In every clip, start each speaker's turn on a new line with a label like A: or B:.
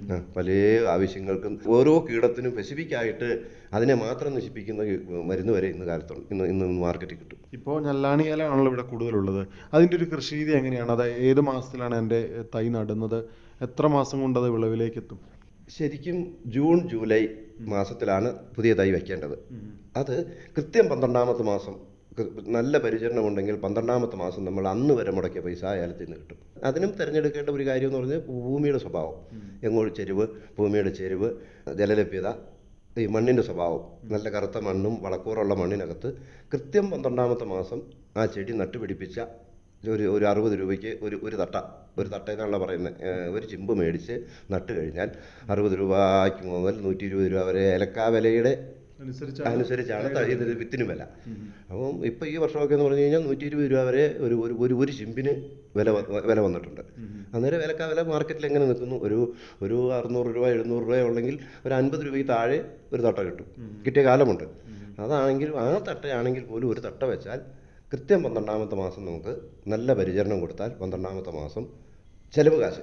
A: ആ, പല ആവശ്യങ്ങൾക്കും ഓരോ കീടത്തിനും സ്പെസിഫിക് ആയിട്ട് അതിനെ മാത്രം നശിപ്പിക്കുന്ന ഈ മരുന്ന് വരെ ഇന്ന് കാലത്തുണ്ട് ഇന്ന് ഇന്ന് മാർക്കറ്റിൽ കിട്ടും
B: ഇപ്പോൾ ഞല്ലാണി ഇലയാണല്ലോ ഇവിടെ കൂടുതലുള്ളത് അതിൻ്റെ ഒരു കൃഷി രീതി എങ്ങനെയാണ് അത് ഏത് മാസത്തിലാണ് എൻ്റെ തൈ നടുന്നത് എത്ര മാസം കൊണ്ട് അത് വിളവിലേക്ക് എത്തും
A: ശരിക്കും ജൂൺ ജൂലൈ മാസത്തിലാണ് പുതിയ തൈ വയ്ക്കേണ്ടത് അത് കൃത്യം പന്ത്രണ്ടാമത്തെ മാസം കൃ- നല്ല പരിചരണം ഉണ്ടെങ്കിൽ പന്ത്രണ്ടാമത്തെ മാസം നമ്മൾ അന്ന് വരെ മുടക്കിയ പൈസ ഏലത്തിൽ നിന്ന് കിട്ടും അതിനും തിരഞ്ഞെടുക്കേണ്ട ഒരു കാര്യം എന്ന് പറഞ്ഞാൽ ഭൂമിയുടെ സ്വഭാവം എങ്ങോട്ട് ചെരുവ് ഭൂമിയുടെ ചെരുവ് ജലലഭ്യത ഈ മണ്ണിൻ്റെ സ്വഭാവം നല്ല കറുത്ത മണ്ണും വളക്കൂറുള്ള മണ്ണിനകത്ത് കൃത്യം പന്ത്രണ്ടാമത്തെ മാസം ആ ചെടി നട്ടുപിടിപ്പിച്ച ഒരു ഒരു അറുപത് രൂപയ്ക്ക് ഒരു ഒരു തട്ട ഒരു തട്ട എന്നാണല്ലോ പറയുന്നത് ഏഹ് ഒരു ചിമ്പ് മേടിച്ച് നട്ട് കഴിഞ്ഞാൽ അറുപത് രൂപയ്ക്ക് മുതൽ നൂറ്റി ഇരുപത് രൂപ വരെ ഏലക്കാ വിലയുടെ
B: അനുസരിച്ച്
A: അനുസരിച്ചാണ് ത- ഇത് വിത്തിന് വില അപ്പം ഇപ്പം ഈ വർഷമൊക്കെ എന്ന് പറഞ്ഞു കഴിഞ്ഞാൽ നൂറ്റി ഇരുപത് രൂപ വരെ ഒരു ഒരു ഒരു ഒരു ചിമ്പിന് വില വ- വില വന്നിട്ടുണ്ട് അന്നേരം വിലക്കാ വില മാർക്കറ്റിൽ എങ്ങനെ നിൽക്കുന്നു ഒരു ഒരു അറുന്നൂറ് രൂപ എഴുന്നൂറ് രൂപ ഉള്ളെങ്കിൽ ഒരു അൻപത് രൂപയ്ക്ക് താഴെ ഒരു തട്ട കിട്ടും കിട്ടിയ കാലമുണ്ട് അതാണെങ്കിൽ ആ തട്ടയാണെങ്കിൽ പോലും ഒരു തട്ട വെച്ചാൽ കൃത്യം പന്ത്രണ്ടാമത്തെ മാസം നമുക്ക് നല്ല പരിചരണം കൊടുത്താൽ പന്ത്രണ്ടാമത്തെ മാസം ചെലവ് കാശ്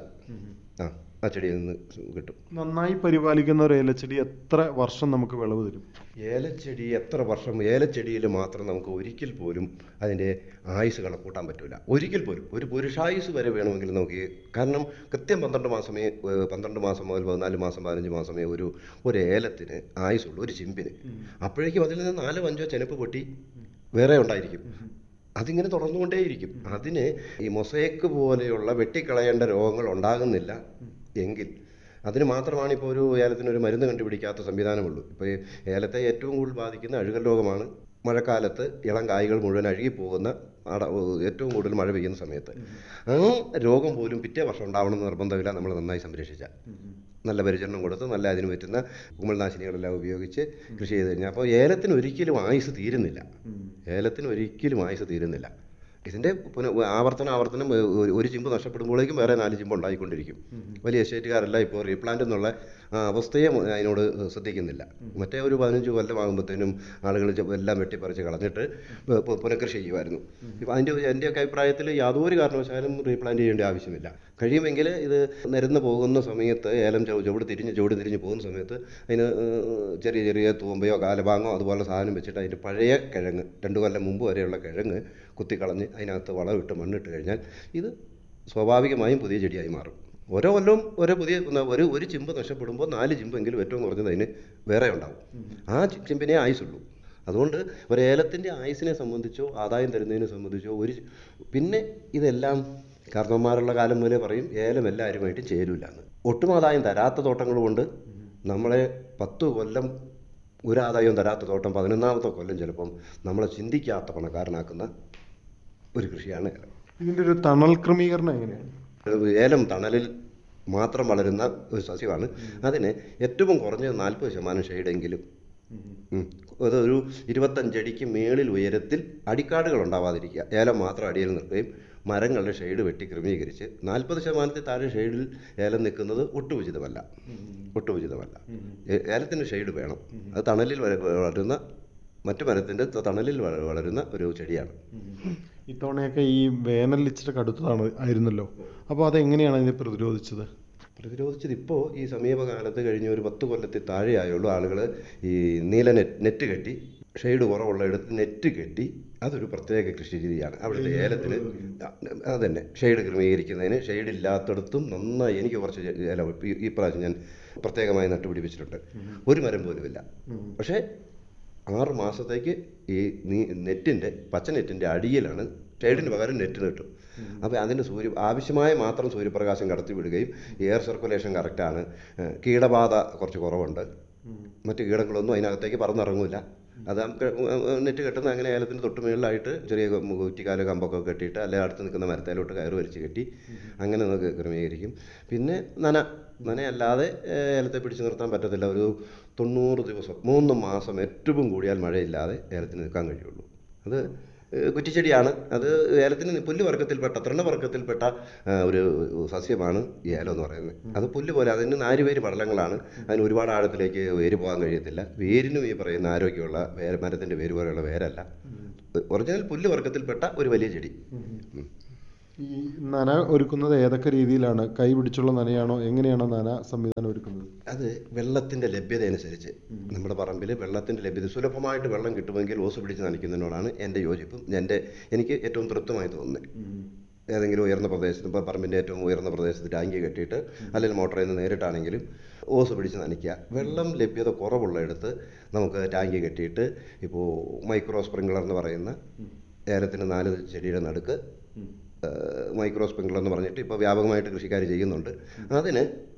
A: ആ ആ ചെടിയിൽ നിന്ന് കിട്ടും
B: നന്നായി പരിപാലിക്കുന്ന ഒരു ഏലച്ചെടി എത്ര വർഷം നമുക്ക് വിളവ് തരും
A: ഏലച്ചെടി എത്ര വർഷം ഏലച്ചെടിയിൽ മാത്രം നമുക്ക് ഒരിക്കൽ പോലും അതിൻ്റെ ആയുസ് കണക്കൂട്ടാൻ പറ്റില്ല ഒരിക്കൽ പോലും ഒരു പുരുഷായുസ് വരെ വേണമെങ്കിൽ നമുക്ക് ഈ- കാരണം കൃത്യം പന്ത്രണ്ട് മാസമേ ഏഹ്, പന്ത്രണ്ട് മാസം മുതൽ പതിനാല് മാസം പതിനഞ്ച് മാസമേ ഒരു ഒരു ഏലത്തിന് ആയുസുള്ളൂ ഒരു ചിമ്പിന് അപ്പോഴേക്കും അതിൽ നിന്ന് നാലോ അഞ്ചോ ചെനപ്പ് പൊട്ടി വേറെ ഉണ്ടായിരിക്കും അതിങ്ങനെ തുടർന്നുകൊണ്ടേയിരിക്കും അതിന് ഈ മൊസൈക്ക് പോലെയുള്ള വെട്ടിക്കളയേണ്ട രോഗങ്ങൾ ഉണ്ടാകുന്നില്ല എങ്കിൽ അതിന് മാത്രമാണ് ഇപ്പോൾ ഒരു ഏലത്തിന് ഒരു മരുന്ന് കണ്ടുപിടിക്കാത്ത സംവിധാനമുള്ളൂ ഇപ്പോൾ ഈ ഏലത്തെ ഏറ്റവും കൂടുതൽ ബാധിക്കുന്ന അഴുകൽ രോഗമാണ് മഴക്കാലത്ത് ഇളം കായ്കൾ മുഴുവൻ അഴുകിപ്പോകുന്ന അട ഏറ്റവും കൂടുതൽ മഴ പെയ്യുന്ന സമയത്ത് ആ രോഗം പോലും പിറ്റേ വർഷം ഉണ്ടാവണമെന്ന് നിർബന്ധമില്ല നമ്മൾ നന്നായി സംരക്ഷിച്ചാൽ നല്ല പരിചരണം കൊടുത്ത് നല്ല അതിന് പറ്റുന്ന കുമിൾനാശിനികളെല്ലാം ഉപയോഗിച്ച് കൃഷി ചെയ്ത് കഴിഞ്ഞാൽ അപ്പോൾ ഏലത്തിന് ഒരിക്കലും ആയുസ് തീരുന്നില്ല ഏലത്തിന് ഒരിക്കലും ആയുസ് തീരുന്നില്ല ഇതിൻ്റെ പുന ആവർത്തനം ആവർത്തനം ഏ, ഒരു- ഒരു ചിമ്പ് നഷ്ടപ്പെടുമ്പോഴേക്കും വേറെ നാല് ചിമ്പ് ഉണ്ടായിക്കൊണ്ടിരിക്കും വലിയ എസ്റ്റേറ്റുകാരെല്ലാം ഇപ്പോൾ റീപ്ലാന്റ് എന്നുള്ള ആ അവസ്ഥയെ മ- അതിനോട് ശ്രദ്ധിക്കുന്നില്ല മറ്റേ ഒരു പതിനഞ്ച് കൊല്ലം ആകുമ്പോഴത്തേനും ആളുകൾ ചെ- എല്ലാം വെട്ടിപ്പറിച്ച് കളഞ്ഞിട്ട് പു- പു- പുനഃകൃഷി ചെയ്യുമായിരുന്നു ഇപ്പോൾ അതിൻ്റെ എൻ്റെയൊക്കെ അഭിപ്രായത്തിൽ യാതൊരു കാരണവശാലും റീപ്ലാന്റ് ചെയ്യേണ്ട ആവശ്യമില്ല കഴിയുമെങ്കിൽ ഇത് നിരന്ന് പോകുന്ന സമയത്ത് ഏലം ചുവട് ചുവട് തിരിഞ്ഞ് ചുവട് തിരിഞ്ഞ് പോകുന്ന സമയത്ത് അതിന് ഏഹ്, ചെറിയ ചെറിയ തൂമ്പയോ കാലഭാങ്ങോ അതുപോലെ സാധനം വെച്ചിട്ട് അതിൻ്റെ പഴയ കിഴങ്ങ് രണ്ട് കൊല്ലം മുമ്പ് വരെയുള്ള കിഴങ്ങ് കുത്തിക്കളഞ്ഞ് അതിനകത്ത് വളമിട്ട് മണ്ണിട്ട് കഴിഞ്ഞാൽ ഇത് സ്വാഭാവികമായും പുതിയ ചെടിയായി മാറും ഓരോ കൊല്ലവും ഓരോ പുതിയ ന- ഒരു ഒരു ചിമ്പ് നഷ്ടപ്പെടുമ്പോൾ നാല് ചിമ്പെങ്കിലും ഏറ്റവും കുറഞ്ഞത് അതിന് വേറെ ഉണ്ടാവും ആ ചി- ചിമ്പിനെ ആയുസുള്ളൂ അതുകൊണ്ട് ഒരു ഏലത്തിൻ്റെ ആയുസിനെ സംബന്ധിച്ചോ ആദായം തരുന്നതിനെ സംബന്ധിച്ചോ ഒരു പിന്നെ ഇതെല്ലാം കാരണവന്മാരുള്ള കാലം മുതലേ പറയും ഏലം എല്ലാവരുമായിട്ട് ചേരൂല എന്ന് ഒട്ടും ആദായം തരാത്ത തോട്ടങ്ങൾ കൊണ്ട് നമ്മളെ പത്ത് കൊല്ലം ഒരു ആദായവും തരാത്ത തോട്ടം പതിനൊന്നാമത്തെ കൊല്ലം ചിലപ്പം നമ്മളെ ചിന്തിക്കാത്ത പണക്കാരനാക്കുന്ന ഒരു കൃഷിയാണ് ഏലം
B: ഇതിൻ്റെ ഒരു തണൽ ക്രമീകരണം എങ്ങനെയാണ്
A: ഏലം തണലിൽ മാത്രം വളരുന്ന ഒരു സസ്യമാണ് അതിന് ഏറ്റവും കുറഞ്ഞത് നാൽപ്പത് ശതമാനം ഷെയ്ഡെങ്കിലും ഉം. അതൊരു ഇരുപത്തഞ്ചടിക്ക് മേളിൽ ഉയരത്തിൽ അടിക്കാടുകൾ ഉണ്ടാവാതിരിക്കുക ഏലം മാത്രം അടിയിൽ നിൽക്കുകയും മരങ്ങളുടെ ഷെയ്ഡ് വെട്ടി ക്രമീകരിച്ച് നാൽപ്പത് ശതമാനത്തിൽ താഴെ ഷെയ്ഡിൽ ഏലം നിൽക്കുന്നത് ഒട്ടും ഉചിതമല്ല ഒട്ടും ഉചിതമല്ല ഏ- ഏലത്തിന് ഷെയ്ഡ് വേണം അത് തണലിൽ വര- വളരുന്ന മറ്റു മരത്തിൻ്റെ തണലിൽ വള- വളരുന്ന ഒരു ചെടിയാണ്
B: ഇത്തവണയൊക്കെ ഈ വേനൽ ഇച്ചിരി കടുത്തതാണ് ആയിരുന്നല്ലോ അപ്പോൾ അതെങ്ങനെയാണ് അതിനെ പ്രതിരോധിച്ചത്
A: പ്രതിരോധിച്ചത് ഇപ്പോൾ ഈ സമീപകാലത്ത് കഴിഞ്ഞ ഒരു പത്ത് കൊല്ലത്തിൽ താഴെയായുള്ളൂ ആളുകൾ ഈ നീല നെറ്റ് നെറ്റ് കെട്ടി ഷെയ്ഡ് കുറവുള്ള ഇടത്ത് നെറ്റ് കെട്ടി അതൊരു പ്രത്യേക കൃഷി രീതിയാണ് അവിടുത്തെ ഏലത്തിന് അതന്നെ ഷെയ്ഡ് ക്രമീകരിക്കുന്നതിന് ഷെയ്ഡ് ഇല്ലാത്തടത്തും നന്നായി എനിക്ക് കുറച്ച് ഏലം ഈ- ഈ പ്രാവശ്യം ഞാൻ പ്രത്യേകമായി നട്ടുപിടിപ്പിച്ചിട്ടുണ്ട് ഒരു മരം പോലുമില്ല പക്ഷേ ആറ് മാസത്തേക്ക് ഈ നീ നെറ്റിൻ്റെ പച്ച നെറ്റിൻ്റെ അടിയിലാണ് ഷെയ്ഡിന് പകരം നെറ്റ് കിട്ടും അപ്പോൾ അതിന് സൂര്യ ആവശ്യമായ മാത്രം സൂര്യപ്രകാശം കടത്തി വിടുകയും എയർ സർക്കുലേഷൻ കറക്റ്റാണ് ഏഹ് കീടബാധ കുറച്ച് കുറവുണ്ട് മറ്റ് കീടങ്ങളൊന്നും അതിനകത്തേക്ക് പറന്നിറങ്ങില്ല അത് നമുക്ക് നെറ്റ് കെട്ടുന്ന അങ്ങനെ ഏലത്തിന് തൊട്ട് മുകളിലായിട്ട് ചെറിയ കുറ്റിക്കാല കമ്പൊക്കെ കെട്ടിയിട്ട് അല്ലെങ്കിൽ അടുത്ത് നിൽക്കുന്ന മരത്തേലോട്ട് കയറ് വലിച്ച് കെട്ടി അങ്ങനെ നമുക്ക് ക്രമീകരിക്കും പിന്നെ നന നനയല്ലാതെ ഏഹ്, ഏലത്തെ പിടിച്ചു നിർത്താൻ പറ്റത്തില്ല ഒരു തൊണ്ണൂറ് ദിവസം മൂന്ന് മാസം ഏറ്റവും കൂടിയാൽ മഴയില്ലാതെ ഏലത്തിന് നിൽക്കാൻ കഴിയുള്ളൂ അത് ഏഹ്, കുറ്റിച്ചെടിയാണ് അത് ഏലത്തിന് പുല്ല് വർഗ്ഗത്തിൽപ്പെട്ട തൃണവർഗ്ഗത്തിൽപ്പെട്ട ആ, ഒരു സസ്യമാണ് ഈ ഏലം എന്ന് പറയുന്നത് അത് പുല്ല് പോലെ അതിന് നാലുപേര് പടലങ്ങളാണ് അതിന് ഒരുപാട് ആഴത്തിലേക്ക് വേര് പോകാൻ കഴിയത്തില്ല വേരിനും ഈ പറയുന്ന ആരോഗ്യമുള്ള വേര് മരത്തിൻ്റെ വേര് പോലെയുള്ള വേരല്ല ഒറിജിനൽ പുല്ല് വർഗ്ഗത്തിൽപ്പെട്ട ഒരു വലിയ ചെടി ഉം.
B: ഈ നന ഒരുക്കുന്നത് ഏതൊക്കെ രീതിയിലാണ് കൈ പിടിച്ചുള്ള നനയാണോ എങ്ങനെയാണോ നന സംവിധാനം ഒരുക്കുന്നത്
A: അത് വെള്ളത്തിൻ്റെ ലഭ്യത അനുസരിച്ച് നമ്മുടെ പറമ്പിൽ വെള്ളത്തിൻ്റെ ലഭ്യത സുലഭമായിട്ട് വെള്ളം കിട്ടുമെങ്കിൽ ഓസ് പിടിച്ച് നനയ്ക്കുന്നതിനോടാണ് എൻ്റെ യോജിപ്പും എൻ്റെ എനിക്ക് ഏറ്റവും തൃപ്തമായി തോന്നുന്നത് ഏതെങ്കിലും ഉയർന്ന പ്രദേശത്ത് ഇപ്പോൾ പറമ്പിൻ്റെ ഏറ്റവും ഉയർന്ന പ്രദേശത്ത് ടാങ്കി കെട്ടിയിട്ട് അല്ലെങ്കിൽ മോട്ടറിൽ നിന്ന് നേരിട്ടാണെങ്കിലും ഓസ് പിടിച്ച് നനയ്ക്കുക വെള്ളം ലഭ്യത കുറവുള്ളിടത്ത് നമുക്ക് ടാങ്കി കെട്ടിയിട്ട് ഇപ്പോൾ മൈക്രോ സ്പ്രിംഗ്ലർ എന്ന് പറയുന്ന ഏലത്തിന് നാല് ചെടിയുടെ നടുക്ക് മൈക്രോ സ്പ്രിംഗ്ലർ എന്ന് പറഞ്ഞിട്ട് ഇപ്പോൾ വ്യാപകമായിട്ട് കൃഷിക്കാർ ചെയ്യുന്നുണ്ട് അതിന്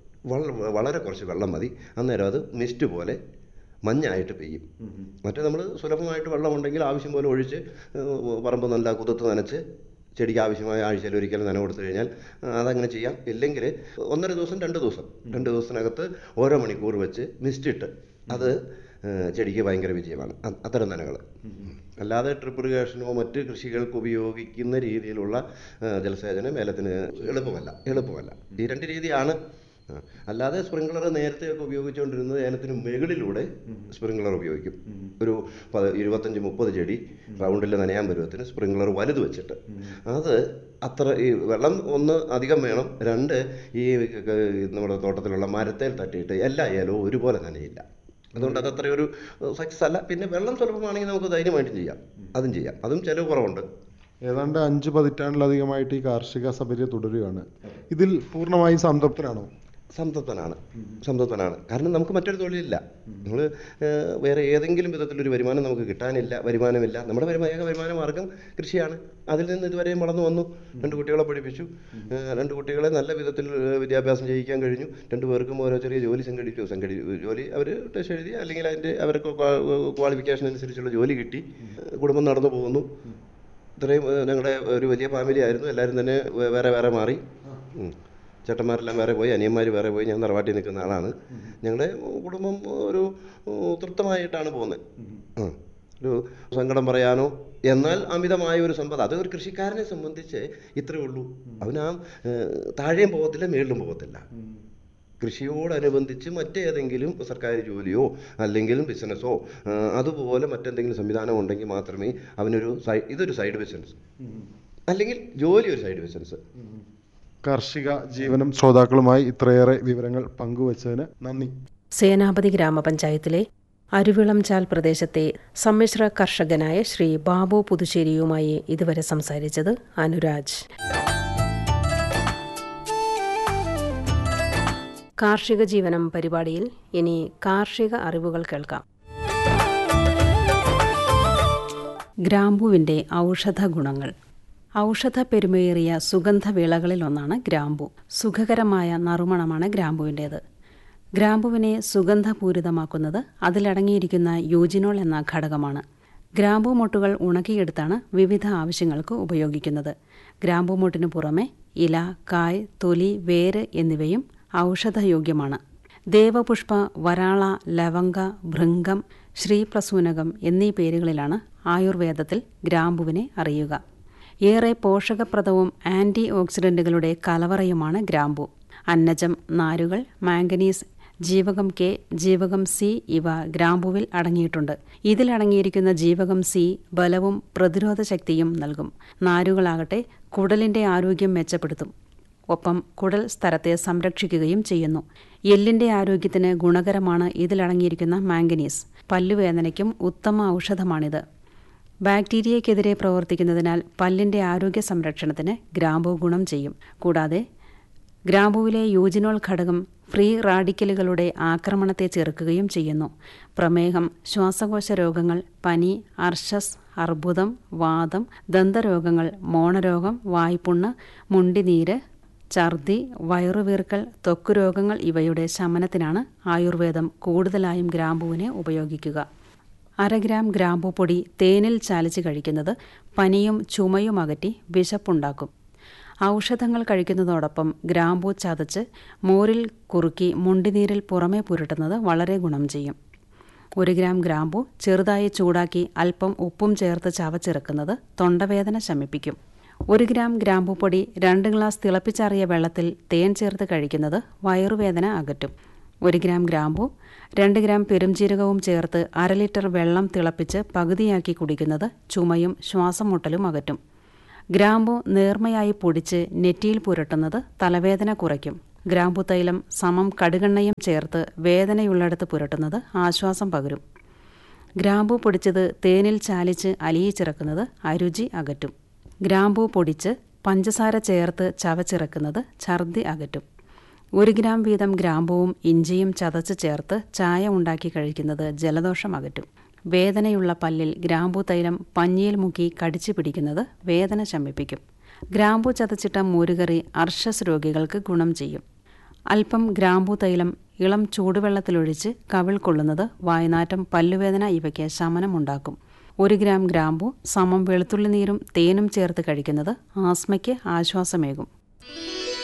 A: വള- വളരെ കുറച്ച് വെള്ളം മതി അന്നേരം അത് മിസ്റ്റ് പോലെ മഞ്ഞായിട്ട് പെയ്യും മറ്റേ നമ്മൾ സുലഭമായിട്ട് വെള്ളമുണ്ടെങ്കിൽ ആവശ്യം പോലെ ഒഴിച്ച് ഏഹ് പറമ്പ് നല്ല കുതിർത്ത് നനച്ച് ചെടിക്ക് ആവശ്യമായ ആഴ്ചയിൽ ഒരിക്കൽ നനവ് കൊടുത്തു കഴിഞ്ഞാൽ ആ, അതങ്ങനെ ചെയ്യാം ഇല്ലെങ്കിൽ ഒന്നര ദിവസം രണ്ട് ദിവസം രണ്ട് ദിവസത്തിനകത്ത് ഓരോ മണിക്കൂർ വെച്ച് മിസ്റ്റ് ഇട്ട് അത് ഏഹ് ചെടിക്ക് ഭയങ്കര വിജയമാണ് അ- അത്തരം നനകൾ അല്ലാതെ ട്രിപ്പ് ഇറിഗേഷനോ മറ്റ് കൃഷികൾക്ക് ഉപയോഗിക്കുന്ന രീതിയിലുള്ള ഏഹ് ജലസേചനം ഏലത്തിന് എളുപ്പമല്ല എളുപ്പമല്ല ഈ രണ്ട് രീതിയാണ് ആ. അല്ലാതെ സ്പ്രിംഗ്ലർ നേരത്തെയൊക്കെ ഉപയോഗിച്ചുകൊണ്ടിരുന്നത് ഏലത്തിന് മുകളിലൂടെ സ്പ്രിംഗ്ലർ ഉപയോഗിക്കും ഒരു പ- ഇരുപത്തഞ്ച് മുപ്പത് ചെടി റൗണ്ടിൽ നനയാൻ പരുവത്തിന് സ്പ്രിംഗ്ലർ വലുത് വെച്ചിട്ട് അത് അത്ര ഈ വെള്ളം ഒന്ന് അധികം വേണം രണ്ട് ഈ ക- നമ്മുടെ തോട്ടത്തിലുള്ള മരത്തേൽ തട്ടിയിട്ട് എല്ലാ ഏലവും ഒരുപോലെ നനയില്ല അതുകൊണ്ട് അത് അത്രയൊരു സക്സസ് അല്ല പിന്നെ വെള്ളം സുലഭമാണെങ്കിൽ നമുക്ക് ധൈര്യമായിട്ടും ചെയ്യാം അതും ചെയ്യാം അതും ചിലവ് കുറവുണ്ട്
B: ഏതാണ്ട് അഞ്ച് പതിറ്റാണ്ടിലധികമായിട്ട് ഈ കാർഷിക സബര്യ തുടരുകയാണ് ഇതിൽ പൂർണ്ണമായും സംതൃപ്തനാണോ
A: സംതൃപ്തനാണ് സംതൃപ്തനാണ് കാരണം നമുക്ക് മറ്റൊരു തൊഴിലില്ല നമ്മൾ വേറെ ഏതെങ്കിലും വിധത്തിലൊരു വരുമാനം നമുക്ക് കിട്ടാനില്ല വരുമാനമില്ല നമ്മുടെ വരുമാന ഏക വരുമാന മാർഗം കൃഷിയാണ് അതിൽ നിന്ന് ഇതുവരെയും വളർന്നു വന്നു രണ്ട് കുട്ടികളെ പഠിപ്പിച്ചു ഏഹ് രണ്ട് കുട്ടികളെ നല്ല വിധത്തിൽ ഏഹ് വിദ്യാഭ്യാസം ചെയ്യിക്കാൻ കഴിഞ്ഞു രണ്ടു പേർക്കും ഓരോ ചെറിയ ജോലി സംഘടിച്ചു സംഘടി ജോലി അവർ ടെസ്റ്റ് എഴുതി അല്ലെങ്കിൽ അതിൻ്റെ അവർക്ക് ക്വാളിഫിക്കേഷൻ അനുസരിച്ചുള്ള ജോലി കിട്ടി ഏഹ് കുടുംബം നടന്നു പോകുന്നു ഇത്രയും ഏഹ് ഞങ്ങളുടെ ഒരു വലിയ ഫാമിലി ആയിരുന്നു എല്ലാവരും തന്നെ വേ- വേറെ വേറെ മാറി ഉം. ചേട്ടന്മാരെല്ലാം വേറെ പോയി അനിയന്മാർ വേറെ പോയി ഞാൻ തറവാട്ടിൽ നിൽക്കുന്ന ആളാണ് ഞങ്ങളുടെ കുടുംബം ഒരു ഉം, തൃപ്തമായിട്ടാണ് പോകുന്നത് ആ ഒരു സങ്കടം പറയാനോ എന്നാൽ അമിതമായ ഒരു സമ്പത്ത് അത് ഒരു കൃഷിക്കാരനെ സംബന്ധിച്ച് ഇത്രയേ ഉള്ളൂ അവൻ ആ ഏഹ്, താഴെയും പോകത്തില്ല മേളിലും പോകത്തില്ല കൃഷിയോടനുബന്ധിച്ച് മറ്റേതെങ്കിലും സർക്കാർ ജോലിയോ അല്ലെങ്കിൽ ബിസിനസ്സോ അതുപോലെ മറ്റെന്തെങ്കിലും സംവിധാനം ഉണ്ടെങ്കിൽ മാത്രമേ അവനൊരു സൈ ഇതൊരു സൈഡ് ബിസിനസ് അല്ലെങ്കിൽ ജോലി ഒരു സൈഡ് ബിസിനസ്
B: കാർഷിക ജീവനം ശ്രോതാക്കളുമായി ഇത്രയേറെ വിവരങ്ങൾ പങ്കുവച്ചതിന് നന്ദി
C: സേനാപതി ഗ്രാമപഞ്ചായത്തിലെ അരുവിളംചാൽ പ്രദേശത്തെ സമ്മിശ്ര കർഷകനായ ശ്രീ ബാബു പുതുശ്ശേരിയുമായി ഇതുവരെ സംസാരിച്ചത് അനുരാജ് കാർഷിക ജീവനം പരിപാടിയിൽ ഇനി കാർഷിക അറിവുകൾ കേൾക്കാം ഗ്രാമ്പുവിൻ്റെ ഔഷധ ഗുണങ്ങൾ ഔഷധ പെരുമയേറിയ സുഗന്ധവിളകളിലൊന്നാണ് ഗ്രാമ്പു സുഖകരമായ നറുമണമാണ് ഗ്രാമ്പുവിൻ്റേത് ഗ്രാമ്പുവിനെ സുഗന്ധപൂരിതമാക്കുന്നത് അതിലടങ്ങിയിരിക്കുന്ന യൂജിനോൾ എന്ന ഘടകമാണ് ഗ്രാമ്പു മൊട്ടുകൾ ഉണക്കിയെടുത്താണ് വിവിധ ആവശ്യങ്ങൾക്ക് ഉപയോഗിക്കുന്നത് ഗ്രാമ്പു മൊട്ടിനു പുറമെ ഇല കായ് തൊലി വേര് എന്നിവയും ഔഷധയോഗ്യമാണ് ദേവപുഷ്പ വരാള ലവംഗ ഭൃംഗം ശ്രീപ്രസൂനകം എന്നീ പേരുകളിലാണ് ആയുർവേദത്തിൽ ഗ്രാമ്പുവിനെ അറിയുക ഏറെ പോഷകപ്രദവും ആൻറ്റി ഓക്സിഡന്റുകളുടെ കലവറയുമാണ് ഗ്രാമ്പു അന്നജം നാരുകൾ മാംഗനീസ് ജീവകം കെ ജീവകം സി ഇവ ഗ്രാമ്പുവിൽ അടങ്ങിയിട്ടുണ്ട് ഇതിലടങ്ങിയിരിക്കുന്ന ജീവകം സി ബലവും പ്രതിരോധ ശക്തിയും നൽകും നാരുകളാകട്ടെ കുടലിന്റെ ആരോഗ്യം മെച്ചപ്പെടുത്തും ഒപ്പം കുടൽ സ്ഥലത്തെ സംരക്ഷിക്കുകയും ചെയ്യുന്നു എല്ലിന്റെ ആരോഗ്യത്തിന് ഗുണകരമാണ് ഇതിലടങ്ങിയിരിക്കുന്ന മാംഗനീസ് പല്ലുവേദനയ്ക്കും ഉത്തമ ഔഷധമാണിത് ബാക്ടീരിയയ്ക്കെതിരെ പ്രവർത്തിക്കുന്നതിനാൽ പല്ലിന്റെ ആരോഗ്യ സംരക്ഷണത്തിന് ഗ്രാമ്പു ഗുണം ചെയ്യും കൂടാതെ ഗ്രാമ്പുവിലെ യൂജിനോൾ ഘടകം ഫ്രീ റാഡിക്കലുകളുടെ ആക്രമണത്തെ ചെറുക്കുകയും ചെയ്യുന്നു പ്രമേഹം ശ്വാസകോശ രോഗങ്ങൾ പനി അർശസ് അർബുദം വാദം ദന്തരോഗങ്ങൾ മോണരോഗം വായ്പുണ്ണ് മുണ്ടിനീര് ഛർദി വയറുവീർക്കൽ ത്വക്കുരോഗങ്ങൾ ഇവയുടെ ശമനത്തിനാണ് ആയുർവേദം കൂടുതലായും ഗ്രാമ്പുവിനെ ഉപയോഗിക്കുക അര ഗ്രാം ഗ്രാമ്പു പൊടി തേനിൽ ചാലിച്ച് കഴിക്കുന്നത് പനിയും ചുമയും അകറ്റി വിശപ്പുണ്ടാക്കും ഔഷധങ്ങൾ കഴിക്കുന്നതോടൊപ്പം ഗ്രാമ്പൂ ചതച്ച് മോരിൽ കുറുക്കി മുണ്ടിനീരിൽ പുറമേ പുരട്ടുന്നത് വളരെ ഗുണം ചെയ്യും ഒരു ഗ്രാം ഗ്രാമ്പു ചെറുതായി ചൂടാക്കി അല്പം ഉപ്പും ചേർത്ത് ചവച്ചിറക്കുന്നത് തൊണ്ടവേദന ശമിപ്പിക്കും ഒരു ഗ്രാം ഗ്രാമ്പു പൊടി രണ്ട് ഗ്ലാസ് തിളപ്പിച്ചാറിയ വെള്ളത്തിൽ തേൻ ചേർത്ത് കഴിക്കുന്നത് വയറുവേദന അകറ്റും ഒരു ഗ്രാം ഗ്രാമ്പു രണ്ട് ഗ്രാം പെരുംജീരകവും ചേർത്ത് അര ലിറ്റർ വെള്ളം തിളപ്പിച്ച് പകുതിയാക്കി കുടിക്കുന്നത് ചുമയും ശ്വാസം മുട്ടലും അകറ്റും ഗ്രാമ്പു നേർമയായി പൊടിച്ച് നെറ്റിയിൽ പുരട്ടുന്നത് തലവേദന കുറയ്ക്കും ഗ്രാമ്പു തൈലം സമം കടുകെണ്ണയും ചേർത്ത് വേദനയുള്ളിടത്ത് പുരട്ടുന്നത് ആശ്വാസം പകരും ഗ്രാമ്പു പൊടിച്ചത് തേനിൽ ചാലിച്ച് അലിയിച്ചിറക്കുന്നത് അരുചി അകറ്റും ഗ്രാമ്പു പൊടിച്ച് പഞ്ചസാര ചേർത്ത് ചവച്ചിറക്കുന്നത് ഛർദി അകറ്റും ഒരു ഗ്രാം വീതം ഗ്രാമ്പുവും ഇഞ്ചിയും ചതച്ച് ചേർത്ത് ചായ ഉണ്ടാക്കി കഴിക്കുന്നത് ജലദോഷം അകറ്റും വേദനയുള്ള പല്ലിൽ ഗ്രാമ്പു തൈലം പഞ്ഞിയിൽ മുക്കി കടിച്ചു പിടിക്കുന്നത് വേദന ശമിപ്പിക്കും ഗ്രാമ്പു ചതച്ചിട്ട മോരുകറി അർഷസ് രോഗികൾക്ക് ഗുണം ചെയ്യും അല്പം ഗ്രാമ്പു തൈലം ഇളം ചൂടുവെള്ളത്തിലൊഴിച്ച് കവിൾ കൊള്ളുന്നത് വായനാറ്റം പല്ലുവേദന ഇവയ്ക്ക് ശമനമുണ്ടാക്കും ഒരു ഗ്രാം ഗ്രാമ്പു സമം വെളുത്തുള്ളി നീരും തേനും ചേർത്ത് കഴിക്കുന്നത് ആസ്മയ്ക്ക് ആശ്വാസമേകും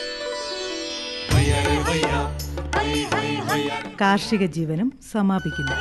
D: കാർഷിക ജീവനം സമാപിക്കുന്നു